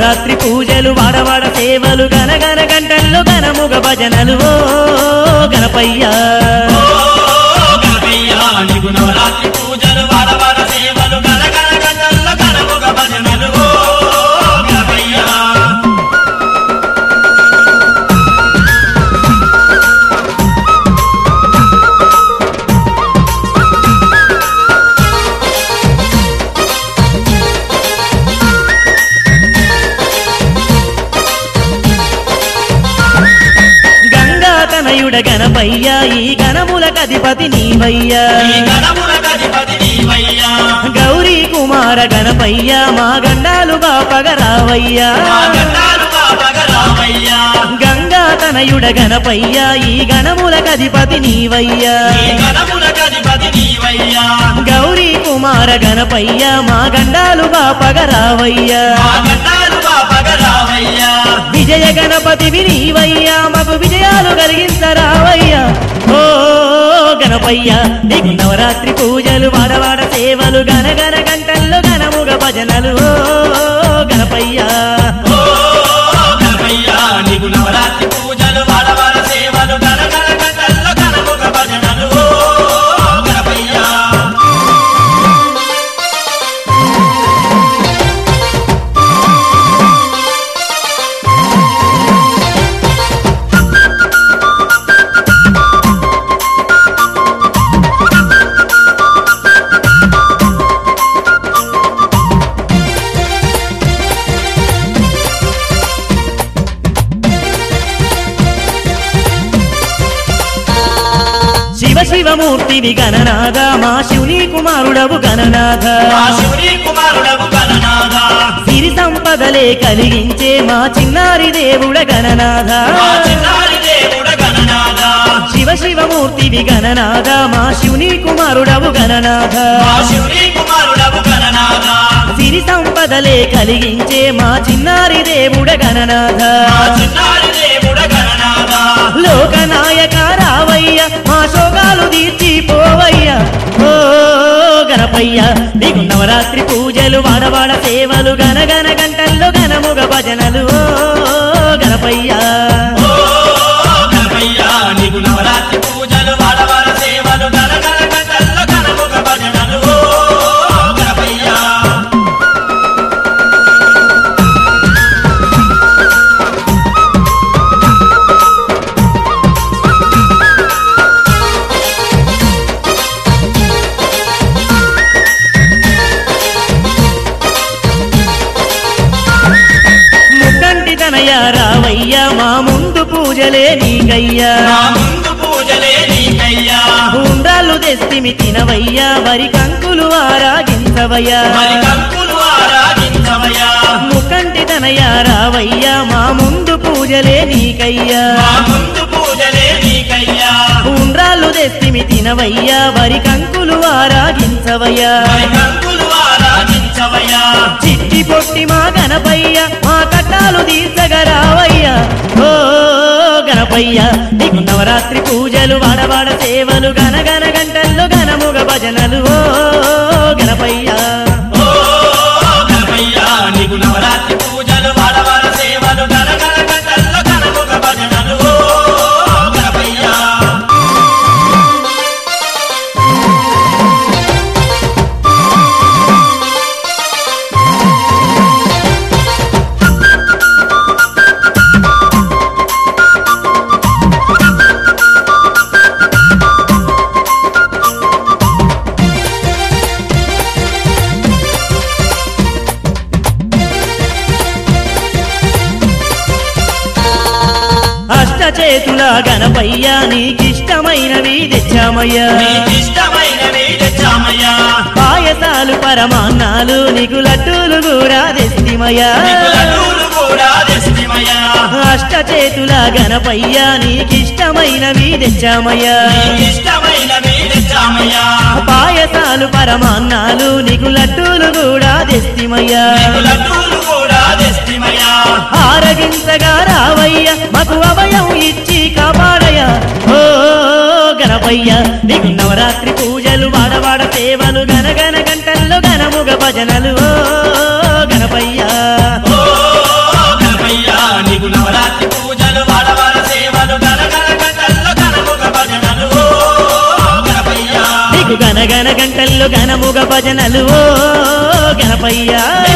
నవరాత్రి పూజలు వాడవాడ సేవలు గనగన గంటల్లో గనముగ భజనలు ఓ గణపయ్య ఓ గణపయ్య నీకు నవరాత్రి పూజలు వాడవాడ సేవలు గనగన గంటల్లో గణముగ భజనలు ఓ గణపయ్య గంగా తనయుడ గణపయ్య ఈ గణములకు అధిపతి నీవయ్యా ఈ గణముల గణపతి నీవయ్యా గౌరీ కుమార గణపయ్య మా గండాలు బాపగరావయ్యా మా గండాలు బాబగ రామయ్యా గంగా తనయుడ గణపయ్య ఈ గణములకు అధిపతి నీవయ్యా ఈ గణముల గణపతి నీవయ్యా గౌరీ కుమార గణపయ్య మా గండాలు బాపగరావయ్యా మా గండాలు బాబగ రామయ్యా విజయ గణపతి నీవయ్యా మాకు విజయాలు కలిగించరావయ్యా ఓ గణపయ్య నీకు నవరాత్రి పూజలు వాడవాడ సేవలు గనగన గంటల్లో గణముగ భజనలు ఓ గణపయ్య ఓ గణపయ్య నీకు నవరాత్రి పూజలు వాడవాడ సేవలు గణగణ గంటల్లో గణముగ భజనలు ఓ గణపయ్య శివ శివమూర్తివి గణనాథ మా శివుని కుమారుడవు గణనాథ మా శివుని కుమారుడవు గణనాథ సిరి సంపదలే కలిగించే మా చిన్నారి దేవుడ గణనాథ మా చిన్నారి దేవుడ గణనాథ శివ శివమూర్తివి గణనాథ మా శివుని కుమారుడవు గణనాథ మా శివుని కుమారుడవు గణనాథ సిరి సంపదలే కలిగించే మా చిన్నారి దేవుడ గణనాథ మా చిన్నారి దేవుడ గణనాథ లోకనాయక రావయ్య మా శోకాలు తీర్చిపోవయ్య ఓ గణపయ్య నీకు నవరాత్రి పూజలు వాడవాడ సేవలు గనగన గంటల్లో గణముగ భజనలు ఓ గణపయ్య ఓ గణపయ్య నీకు నవరాత్రి పూజలు వాడవాడ సేవలు గణగణ గంటల్లో గణముగ భజనలు ఓ గణపయ్య ముక్కంటి తనయ రావయ్య మా ముందు పూజలే నీకయ్యా నా ముందు పూజలే నీకయ్యా ఉండ్రాళ్ళు తెస్తిమి తినవయ్యా వరి కంకులు ఆరాగించవయ్యా మరి కంకులు ఆరాధించవయ్యా ముక్కంటి తనయ రావయ్య మా ముందు పూజలే నీకయ్యా మా ముందు పూజలే నీకయ్యా ఉండ్రాళ్ళు తెస్తిమి తినవయ్యా వరి కంకులు ఆరాగించవయ్యా మరి కంకులు ఆరాధించవయ్యా చిట్టి పొట్టి మా గణపయ్య మా కట్టాలు తీర్చగరావయ్యా ఓ గణపయ్య నీకు నవరాత్రి పూజలు వాడవాడ సేవలు గనగన గంటల్లో గణముగ భజనలు ఓ గణపయ్య ఓ గణపయ్య నీకు నవరాత్రి పూజలు వాడవాడ సేవలు గణగణ గంటల్లో గణముగ భజనలు ఓ గణపయ్య అష్ట చేతుల గణపయ్య నీకిష్టమైనవి తెచ్చామయ్యా నీకిష్టమైనవి తెచ్చామయ్యా పాయసాలు పరమాన్నాలు నీకు లడ్డూలు కూడా తెస్తిమయ్యా నీకు లడ్డూలు కూడా తెస్తిమయ్యా అష్ట చేతుల గణపయ్య నీకిష్టమైనవి తెచ్చామయ్యా నీకిష్టమైనవి తెచ్చామయ్యా పాయసాలు పరమాన్నాలు నీకు లడ్డూలు కూడా తెస్తిమయ్యా నీకు లడ్డూలు కూడా తెస్తిమయ్యా ఆరగించగా రావయ్య మాకు అభయం ఇచ్చి కాపాడయ్యా ఓ గణపయ్య నీకు నవరాత్రి పూజలు వాడవాడ సేవలు గనగన గంటల్లో గణముగ భజనలు ఓ గణపయ్య ఓ నీకు గనగన గంటల్లో గనముగ భజనలు ఓ గణపయ్యా